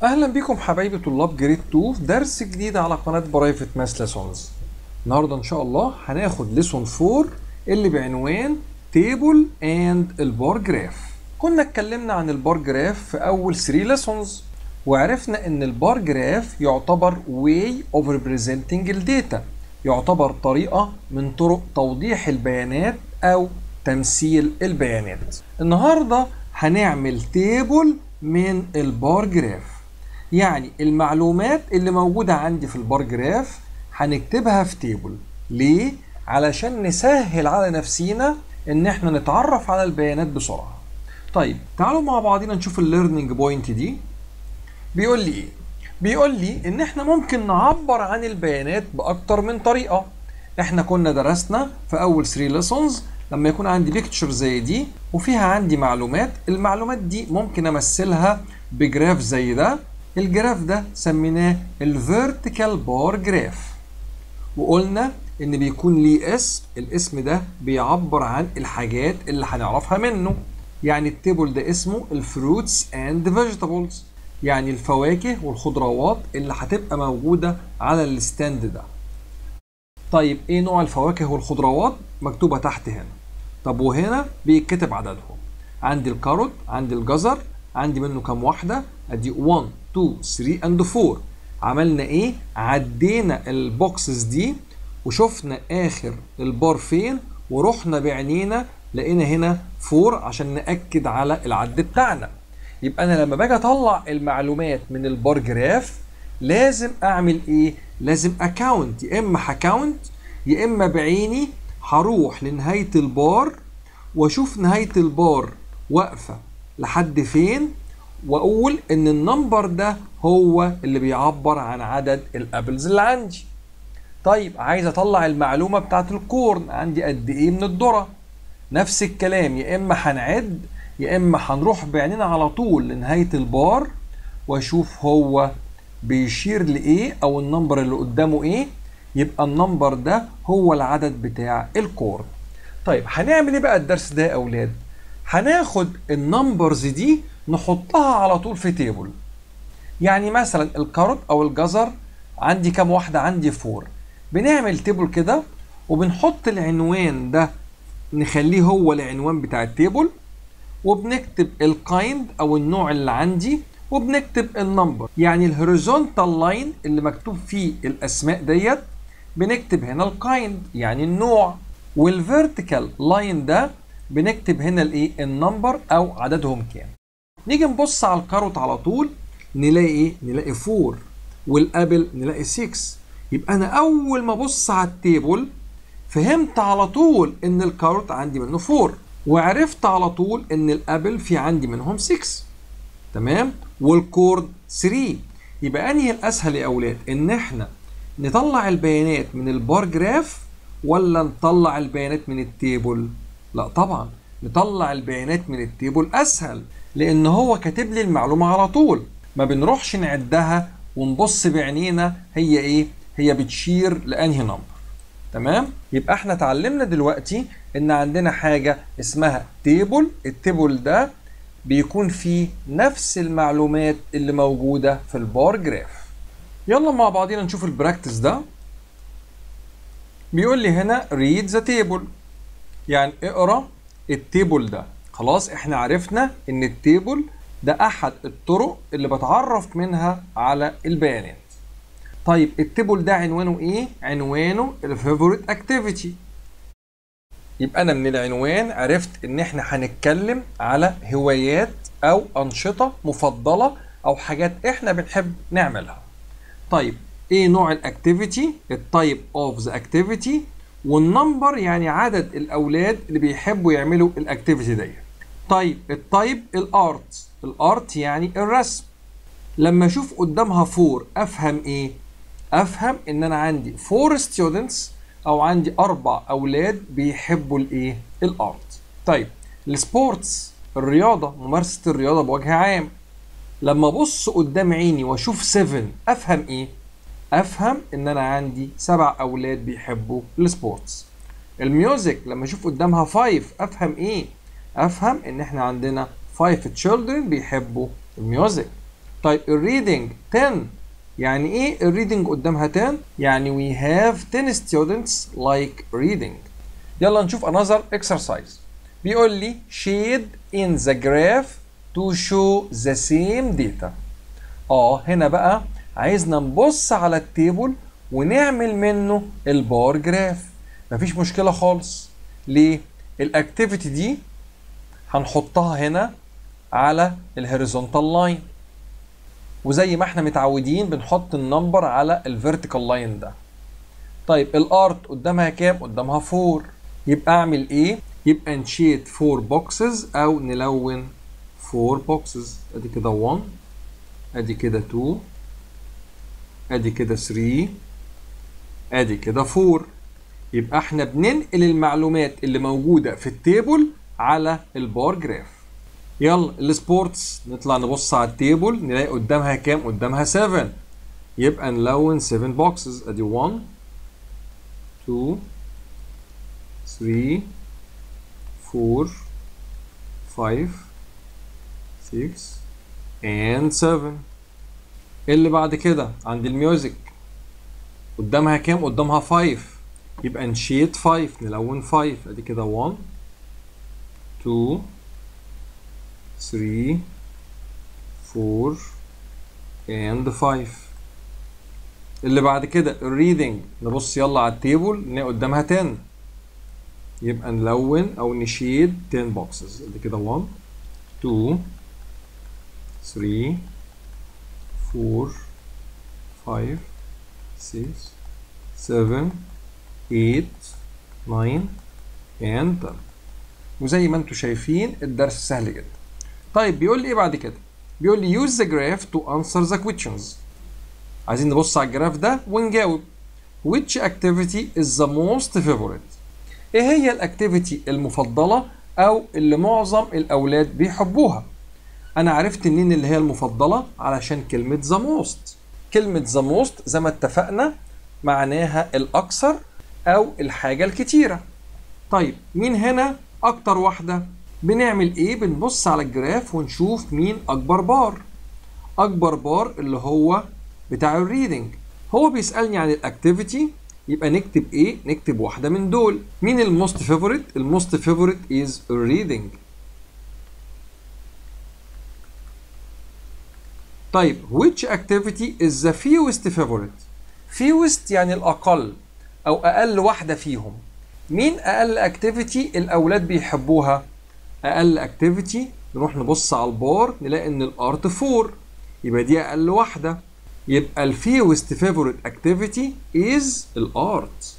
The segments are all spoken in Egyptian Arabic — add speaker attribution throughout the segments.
Speaker 1: اهلا بكم حبايبي طلاب جريد 2 في درس جديد على قناه برايفت ماس ليسونز النهارده ان شاء الله هناخد ليسون 4 اللي بعنوان تيبل اند البار جراف كنا اتكلمنا عن البار جراف في اول 3 ليسونز وعرفنا ان البار جراف يعتبر way of representing الداتا يعتبر طريقه من طرق توضيح البيانات او تمثيل البيانات النهارده هنعمل تيبل من البار جراف يعني المعلومات اللي موجودة عندي في البار جراف هنكتبها في تيبل ليه؟ علشان نسهل على نفسينا ان احنا نتعرف على البيانات بسرعة طيب تعالوا مع بعضنا نشوف الليرنينج بوينت دي بيقول لي ايه؟ بيقول لي ان احنا ممكن نعبر عن البيانات باكتر من طريقة احنا كنا درسنا في اول 3 ليسونز لما يكون عندي بيكتشر زي دي وفيها عندي معلومات المعلومات دي ممكن امثلها بجراف زي ده الجراف ده سميناه الفيرتيكال بار جراف وقلنا ان بيكون ليه اسم الاسم ده بيعبر عن الحاجات اللي هنعرفها منه يعني التيبل ده اسمه الفروتس اند فيجيتابلز يعني الفواكه والخضروات اللي هتبقى موجوده على الستاند ده طيب ايه نوع الفواكه والخضروات مكتوبه تحت هنا طب وهنا بيتكتب عددهم عندي الكاروت عندي الجزر عندي منه كام واحده ادي 1 2 3 اند 4 عملنا ايه عدينا البوكسز دي وشفنا اخر البار فين ورحنا بعينينا لقينا هنا 4 عشان ناكد على العد بتاعنا يبقى انا لما باجي اطلع المعلومات من البار جراف لازم اعمل ايه لازم اكاونت يا اما هكاونت يا اما بعيني هروح لنهايه البار واشوف نهايه البار واقفه لحد فين واقول ان النمبر ده هو اللي بيعبر عن عدد الابلز اللي عندي طيب عايز اطلع المعلومه بتاعت الكورن عندي قد ايه من الذره نفس الكلام يا اما هنعد يا اما هنروح بعيننا على طول لنهايه البار واشوف هو بيشير لايه او النمبر اللي قدامه ايه يبقى النمبر ده هو العدد بتاع الكورن طيب هنعمل ايه بقى الدرس ده يا اولاد هناخد النمبرز دي نحطها على طول في تيبل يعني مثلا الكاروت او الجزر عندي كام واحده عندي فور بنعمل تيبل كده وبنحط العنوان ده نخليه هو العنوان بتاع التيبل وبنكتب الكايند او النوع اللي عندي وبنكتب النمبر يعني الهوريزونتال لاين اللي مكتوب فيه الاسماء ديت بنكتب هنا الكايند يعني النوع والفيرتيكال لاين ده بنكتب هنا الايه النمبر او عددهم كام نيجي نبص على الكاروت على طول نلاقي ايه نلاقي 4 والابل نلاقي 6 يبقى انا اول ما ابص على التيبل فهمت على طول ان الكاروت عندي منه 4 وعرفت على طول ان الابل في عندي منهم 6 تمام والكورد 3 يبقى انهي الاسهل يا اولاد ان احنا نطلع البيانات من البار جراف ولا نطلع البيانات من التيبل لا طبعا نطلع البيانات من التيبل اسهل لان هو كاتب لي المعلومه على طول ما بنروحش نعدها ونبص بعينينا هي ايه هي بتشير لانهي نمبر تمام يبقى احنا اتعلمنا دلوقتي ان عندنا حاجه اسمها تيبل التيبل ده بيكون فيه نفس المعلومات اللي موجوده في البار جراف يلا مع بعضينا نشوف البراكتس ده بيقول لي هنا read the table يعني اقرا التيبل ده خلاص احنا عرفنا ان التيبل ده احد الطرق اللي بتعرف منها على البيانات طيب التيبل ده عنوانه ايه عنوانه الفيفوريت اكتيفيتي يبقى انا من العنوان عرفت ان احنا هنتكلم على هوايات او انشطه مفضله او حاجات احنا بنحب نعملها طيب ايه نوع الاكتيفيتي التايب اوف ذا اكتيفيتي والنمبر يعني عدد الاولاد اللي بيحبوا يعملوا الاكتيفيتي ديت طيب التايب الارت الارت يعني الرسم لما اشوف قدامها فور افهم ايه افهم ان انا عندي فور ستودنتس او عندي اربع اولاد بيحبوا الايه الارت طيب السبورتس الرياضه ممارسه الرياضه بوجه عام لما ابص قدام عيني واشوف 7 افهم ايه افهم ان انا عندي سبع اولاد بيحبوا السبورتس الميوزك لما اشوف قدامها 5 افهم ايه افهم ان احنا عندنا 5 children بيحبوا الميوزك طيب الريدنج 10 يعني ايه الريدنج قدامها 10 يعني we have 10 students like reading يلا نشوف another exercise بيقول لي shade in the graph to show the same data اه هنا بقى عايزنا نبص على التيبل ونعمل منه البار جراف مفيش مشكلة خالص ليه الاكتيفيتي دي هنحطها هنا على الهوريزونتال لاين وزي ما احنا متعودين بنحط النمبر على الفيرتيكال لاين ده طيب الارت قدامها كام قدامها 4 يبقى اعمل ايه يبقى نشيت 4 بوكسز او نلون 4 بوكسز ادي كده 1 ادي كده 2 ادي كده 3 ادي كده 4 يبقى احنا بننقل المعلومات اللي موجوده في التيبل على البار جراف يلا السبورتس نطلع نبص على التيبل نلاقي قدامها كام قدامها 7 يبقى نلون 7 بوكسز ادي 1 2 3 4 5 6 and 7 اللي بعد كده عند الميوزك قدامها كام قدامها 5 يبقى نشيت 5 نلون 5 ادي كده 1 2 3 4 and 5 اللي بعد كده الريدنج نبص يلا على التيبل نلاقي قدامها 10 يبقى نلون او نشيد 10 بوكسز ادي كده 1 2 3 4 5 6 7 8 9 and 10 وزي ما انتم شايفين الدرس سهل جدا طيب بيقول لي ايه بعد كده بيقول لي use the graph to answer the questions عايزين نبص على الجراف ده ونجاوب which activity is the most favorite ايه هي الاكتيفيتي المفضله او اللي معظم الاولاد بيحبوها انا عرفت منين اللي هي المفضله علشان كلمه the most كلمه the most زي ما اتفقنا معناها الاكثر او الحاجه الكتيره طيب مين هنا اكتر واحده بنعمل ايه بنبص على الجراف ونشوف مين اكبر بار اكبر بار اللي هو بتاع الريدنج هو بيسالني عن الاكتيفيتي يبقى نكتب ايه نكتب واحده من دول مين الموست فيفورت الموست فيفورت از reading طيب which activity is the fewest favorite fewest يعني الاقل او اقل واحده فيهم مين اقل اكتيفيتي الاولاد بيحبوها اقل اكتيفيتي نروح نبص على البار نلاقي ان الارت 4 يبقى دي اقل واحده يبقى الفيوست فيفورت اكتيفيتي از الارت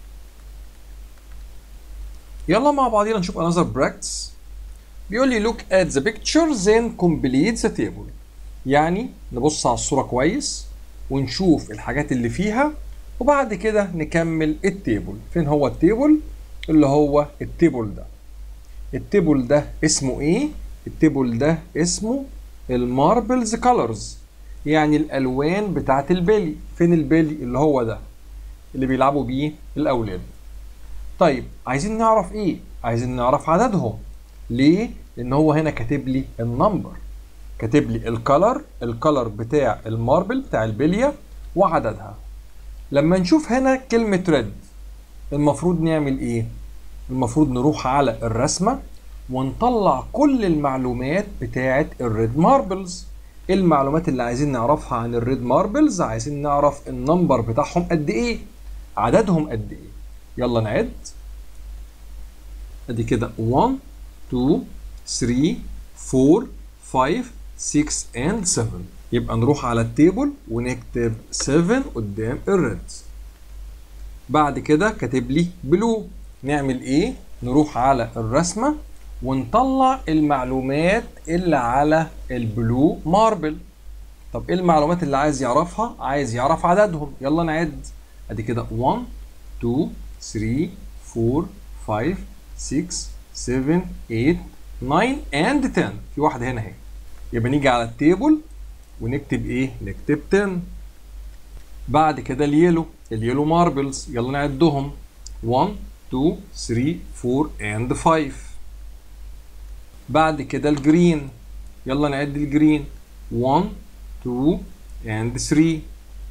Speaker 1: يلا مع بعضينا نشوف another practice بيقول لي look at the picture then complete the table يعني نبص على الصورة كويس ونشوف الحاجات اللي فيها وبعد كده نكمل التيبل فين هو التيبل اللي هو التيبل ده التيبل ده اسمه ايه التيبل ده اسمه الماربلز كولرز يعني الالوان بتاعت البلي فين البلي اللي هو ده اللي بيلعبوا بيه الاولاد طيب عايزين نعرف ايه عايزين نعرف عددهم ليه لان هو هنا كاتب لي النمبر كاتب لي الكلر الكلر بتاع الماربل بتاع البليه وعددها لما نشوف هنا كلمه ريد المفروض نعمل ايه المفروض نروح على الرسمه ونطلع كل المعلومات بتاعه الريد ماربلز ايه المعلومات اللي عايزين نعرفها عن الريد ماربلز عايزين نعرف النمبر بتاعهم قد ايه عددهم قد ايه يلا نعد ادي كده 1 2 3 4 5 6 and 7 يبقى نروح على التيبل ونكتب 7 قدام الريد بعد كده كاتب لي بلو نعمل ايه نروح على الرسمه ونطلع المعلومات اللي على البلو ماربل طب ايه المعلومات اللي عايز يعرفها عايز يعرف عددهم يلا نعد ادي كده 1 2 3 4 5 6 7 8 9 and 10 في واحده هنا اهي يبقى نيجي على التيبل ونكتب ايه نكتب 10 بعد كده اليلو اليلو ماربلز يلا نعدهم 1 2 3 4 and 5 بعد كده الجرين يلا نعد الجرين 1 2 and 3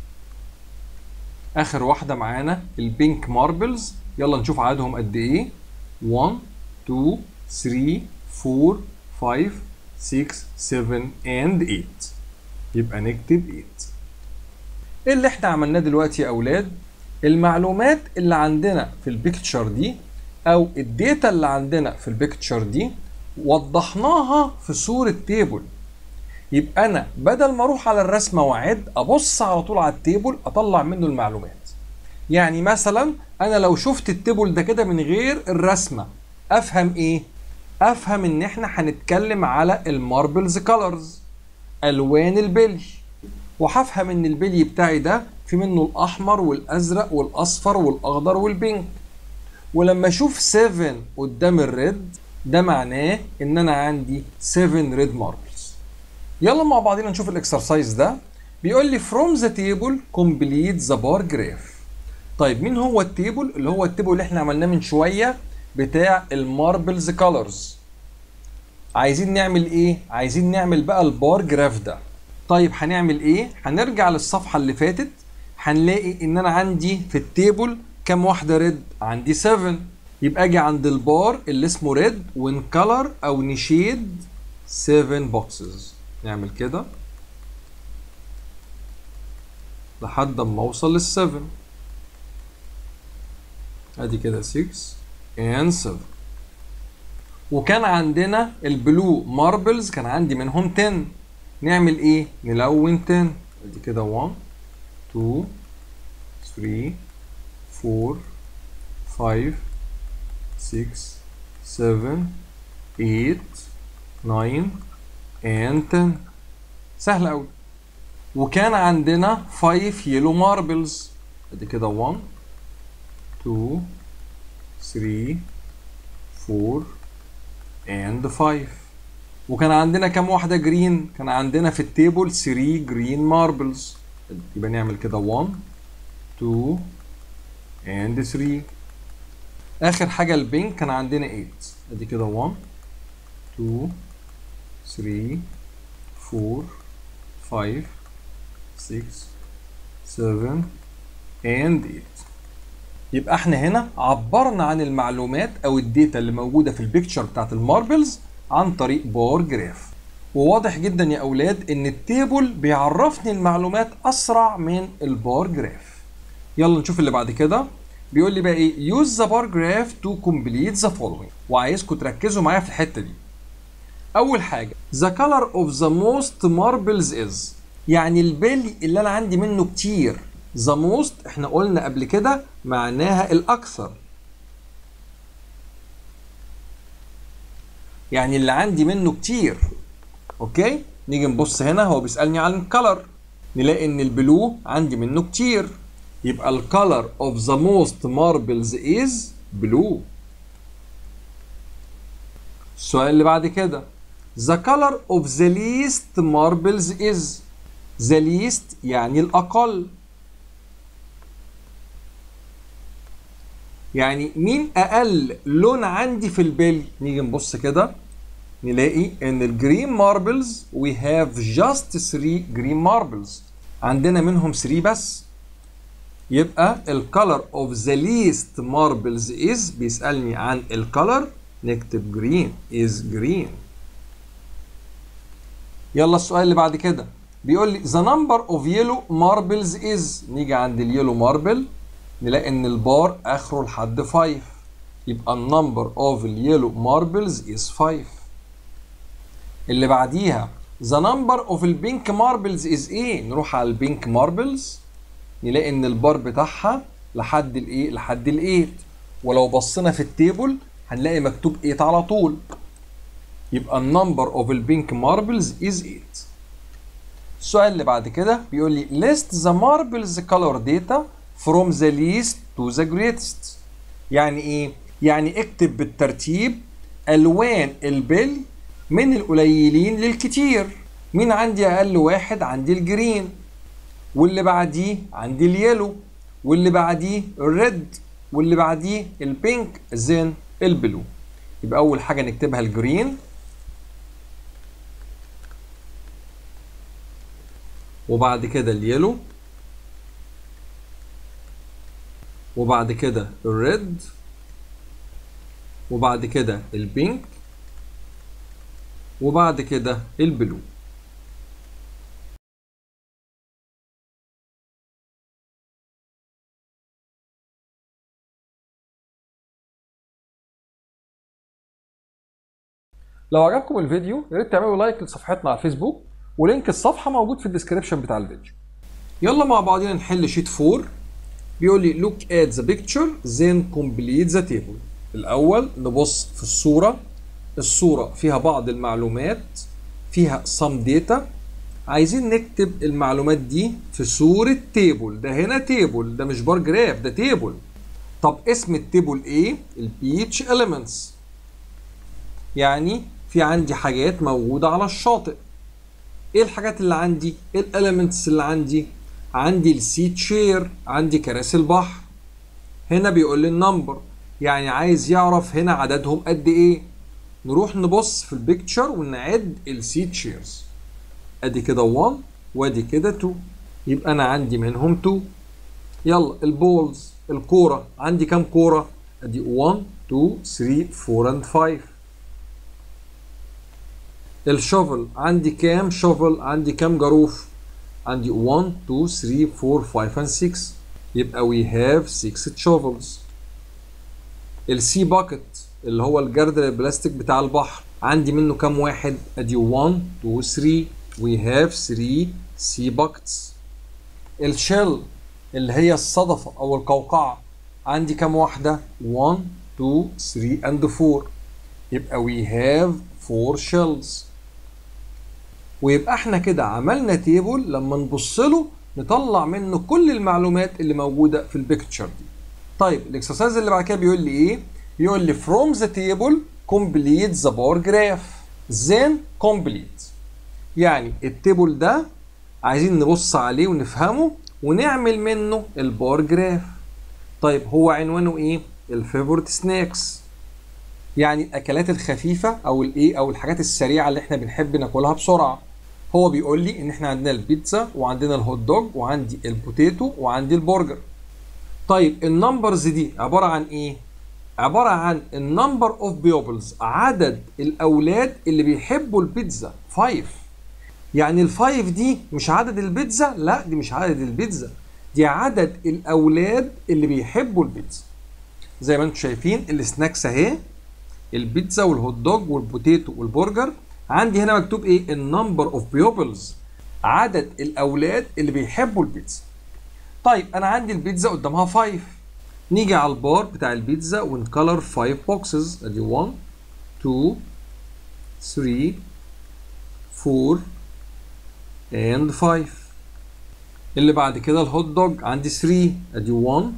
Speaker 1: اخر واحده معانا البينك ماربلز يلا نشوف عددهم قد ايه 1 2 3 4 5 6 7 and 8 يبقى نكتب 8 ايه اللي احنا عملناه دلوقتي يا اولاد المعلومات اللي عندنا في البيكتشر دي او الداتا اللي عندنا في البيكتشر دي وضحناها في صورة تيبل يبقى انا بدل ما اروح على الرسمة واعد ابص على طول على التيبل اطلع منه المعلومات يعني مثلا انا لو شفت التيبل ده كده من غير الرسمة افهم ايه افهم ان احنا هنتكلم على الماربلز كولرز الوان البلي وهفهم ان البلي بتاعي ده في منه الاحمر والازرق والاصفر والاخضر والبينك ولما اشوف 7 قدام الريد ده معناه ان انا عندي 7 ريد ماربلز يلا مع بعضنا نشوف الاكسرسايز ده بيقول لي from the table complete the bar graph طيب مين هو التيبل اللي هو التيبل اللي احنا عملناه من شويه بتاع الماربلز كولرز عايزين نعمل ايه عايزين نعمل بقى البار جراف ده طيب هنعمل ايه هنرجع للصفحه اللي فاتت هنلاقي ان انا عندي في التيبل كام واحده ريد عندي 7 يبقى اجي عند البار اللي اسمه ريد ونكلر او نشيد 7 بوكسز نعمل كده لحد اما اوصل لل 7 ادي كده 6 and 7 وكان عندنا البلو ماربلز كان عندي منهم 10 نعمل ايه نلون 10 ادي كده 1 2 3 4 5 6 7 8 9 and 10 سهل قوي وكان عندنا 5 يلو ماربلز ادي كده 1 2 3 4 and 5 وكان عندنا كام واحدة جرين؟ كان عندنا في التيبل 3 جرين ماربلز يبقى نعمل كده 1 2 and 3 آخر حاجة البينك كان عندنا 8 ادي كده 1 2 3 4 5 6 7 and 8 يبقى احنا هنا عبرنا عن المعلومات او الداتا اللي موجوده في البيكتشر بتاعت الماربلز عن طريق بار جراف وواضح جدا يا اولاد ان التيبل بيعرفني المعلومات اسرع من البار جراف يلا نشوف اللي بعد كده بيقول لي بقى ايه use the bar graph to complete the following وعايزكم تركزوا معايا في الحته دي اول حاجه the color of the most marbles is يعني البلي اللي انا عندي منه كتير the most احنا قلنا قبل كده معناها الاكثر يعني اللي عندي منه كتير اوكي نيجي نبص هنا هو بيسالني عن الكلر نلاقي ان البلو عندي منه كتير يبقى الكلر of the most marbles is blue السؤال اللي بعد كده the color of the least marbles is the least يعني الأقل يعني مين أقل لون عندي في البلي نيجي نبص كده نلاقي ان الجرين ماربلز we have just 3 green marbles عندنا منهم 3 بس يبقى الكالر اوف ذا ليست ماربلز از بيسالني عن الكالر نكتب جرين از جرين يلا السؤال اللي بعد كده بيقول لي ذا نمبر اوف يلو ماربلز از نيجي عند اليلو ماربل نلاقي ان البار اخره لحد 5 يبقى النمبر اوف اليلو ماربلز از 5 اللي بعديها ذا نمبر اوف البينك ماربلز از ايه نروح على البينك ماربلز نلاقي ان البار بتاعها لحد الايه لحد الايت ولو بصينا في التيبل هنلاقي مكتوب 8 على طول يبقى النمبر اوف البينك ماربلز از 8 السؤال اللي بعد كده بيقول لي list the marbles color data from the least to the greatest يعني ايه يعني اكتب بالترتيب الوان البل من القليلين للكتير مين عندي اقل واحد عندي الجرين واللي بعديه عندي اليلو واللي بعديه الريد واللي بعديه البينك زين البلو يبقى اول حاجه نكتبها الجرين وبعد كده اليلو وبعد كده الريد وبعد كده البينك وبعد كده البلو لو عجبكم الفيديو يا ريت تعملوا لايك لصفحتنا على الفيسبوك ولينك الصفحه موجود في الديسكربشن بتاع الفيديو يلا مع بعضنا نحل شيت 4 بيقول لي look at the picture then complete the table الاول نبص في الصوره الصوره فيها بعض المعلومات فيها some data عايزين نكتب المعلومات دي في صورة تيبل ده هنا تيبل ده مش بار جراف ده تيبل طب اسم التيبل ايه البيتش elements يعني في عندي حاجات موجودة على الشاطئ ايه الحاجات اللي عندي ايه الاليمنتس اللي عندي عندي السي تشير عندي كراسي البحر هنا بيقول لي النمبر يعني عايز يعرف هنا عددهم قد ايه نروح نبص في البيكتشر ونعد السي تشيرز ادي كده 1 وادي كده 2 يبقى انا عندي منهم 2 يلا البولز الكوره عندي كام كوره ادي 1 2 3 4 and 5 الشوفل عندي كام شوفل عندي كام جاروف عندي 1 2 3 4 5 and 6 يبقى we have 6 shovels السي باكت اللي هو الجردل البلاستيك بتاع البحر عندي منه كام واحد ادي 1 2 3 we have 3 سي باكتس الشيل اللي هي الصدفة او القوقعة عندي كام واحدة 1 2 3 and 4 يبقى we have 4 shells ويبقى احنا كده عملنا تيبل لما نبص له نطلع منه كل المعلومات اللي موجوده في البيكتشر دي. طيب الاكسرسايز اللي بعد كده بيقول لي ايه؟ بيقول لي from the table complete the bar graph then complete يعني التيبل ده عايزين نبص عليه ونفهمه ونعمل منه البار جراف. طيب هو عنوانه ايه؟ الفيفورت سناكس يعني الاكلات الخفيفه او الايه او الحاجات السريعه اللي احنا بنحب ناكلها بسرعه هو بيقول لي ان احنا عندنا البيتزا وعندنا الهوت دوج وعندي البوتيتو وعندي البرجر طيب النمبرز دي عباره عن ايه عباره عن النمبر اوف بيوبلز عدد الاولاد اللي بيحبوا البيتزا 5 يعني الفايف دي مش عدد البيتزا لا دي مش عدد البيتزا دي عدد الاولاد اللي بيحبوا البيتزا زي ما انتم شايفين السناكس اهي البيتزا والهوت دوج والبوتيتو والبرجر عندي هنا مكتوب ايه النمبر اوف بيوبلز عدد الاولاد اللي بيحبوا البيتزا طيب انا عندي البيتزا قدامها 5 نيجي على البار بتاع البيتزا ونكلر 5 بوكسز ادي 1 2 3 4 and 5 اللي بعد كده الهوت دوج عندي 3 ادي 1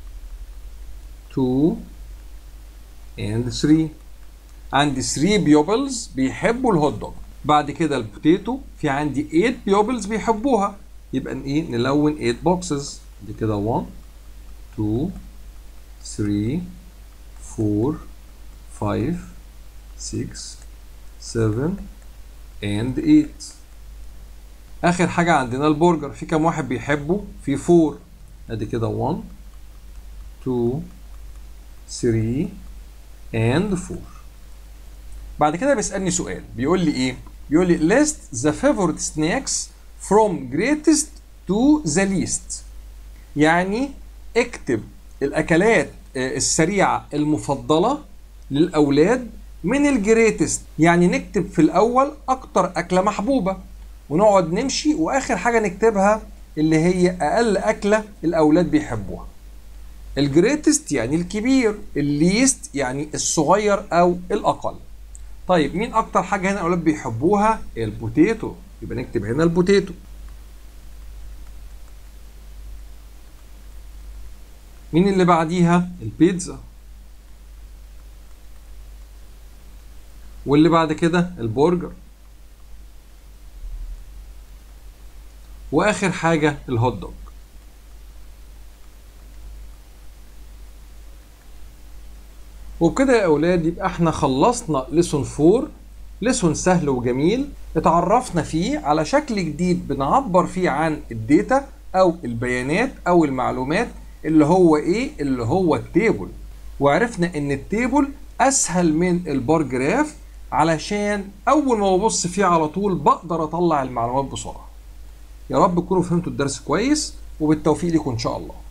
Speaker 1: 2 and 3 عندي 3 بيوبلز بيحبوا الهوت دوج بعد كده البوتيتو في عندي 8 بيوبلز بيحبوها يبقى ايه نلون 8 بوكسز دي كده 1 2 3 4 5 6 7 and 8 اخر حاجه عندنا البرجر في كام واحد بيحبه في 4 ادي كده 1 2 3 and 4 بعد كده بيسألني سؤال بيقول لي ايه بيقول لي list the favorite snacks from greatest to the least يعني اكتب الاكلات السريعة المفضلة للأولاد من الجريتست يعني نكتب في الأول أكتر أكلة محبوبة ونقعد نمشي وآخر حاجة نكتبها اللي هي أقل أكلة الأولاد بيحبوها الجريتست يعني الكبير الليست يعني الصغير او الاقل طيب مين اكتر حاجه هنا الاولاد بيحبوها البوتيتو يبقى نكتب هنا البوتيتو مين اللي بعديها البيتزا واللي بعد كده البرجر واخر حاجه الهوت دوج وبكده يا اولاد يبقى احنا خلصنا ليسون 4 لسون سهل وجميل اتعرفنا فيه على شكل جديد بنعبر فيه عن الداتا او البيانات او المعلومات اللي هو ايه اللي هو التيبل وعرفنا ان التيبل اسهل من البار جراف علشان اول ما ببص فيه على طول بقدر اطلع المعلومات بسرعه يا رب تكونوا فهمتوا الدرس كويس وبالتوفيق لكم ان شاء الله